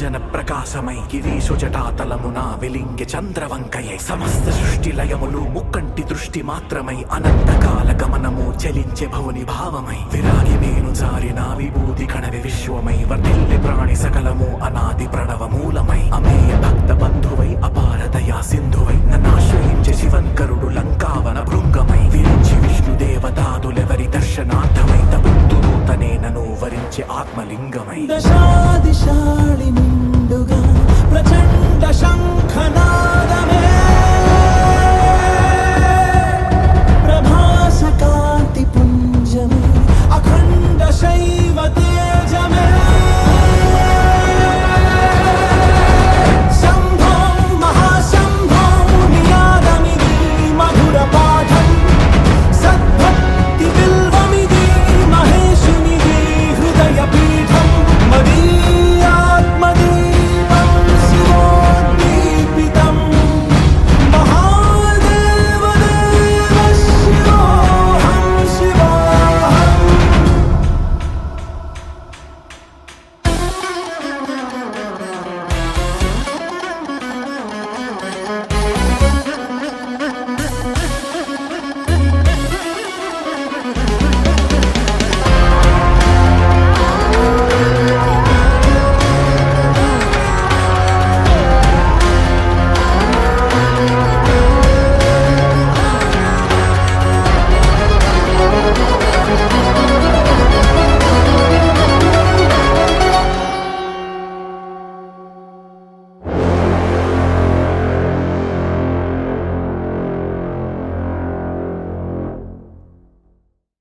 నీరాజన ప్రకాశమై గిరీశు జటాతలమున వెలింగె చంద్రవంకయై సమస్త సృష్టి లయములు ముక్కంటి దృష్టి మాత్రమై అనంతకాల గమనము చలించే భవుని భావమై విరాగి నేను జారిన విభూతి కణవి విశ్వమై వర్ధిల్లి ప్రాణి సకలము అనాది ప్రణవ మూలమై అమేయ భక్త బంధువై అపార దయా సింధువై నన్నాశ్రయించే శివన్కరుడు లంకావన భృంగమై విరించి విష్ణుదేవతాదులెవరి దర్శనార్థమై తబుద్ధుడు తనే నను వరించే ఆత్మలింగమై దశాదిశాళి నిండుగా ప్రచండ శంఖనాదమే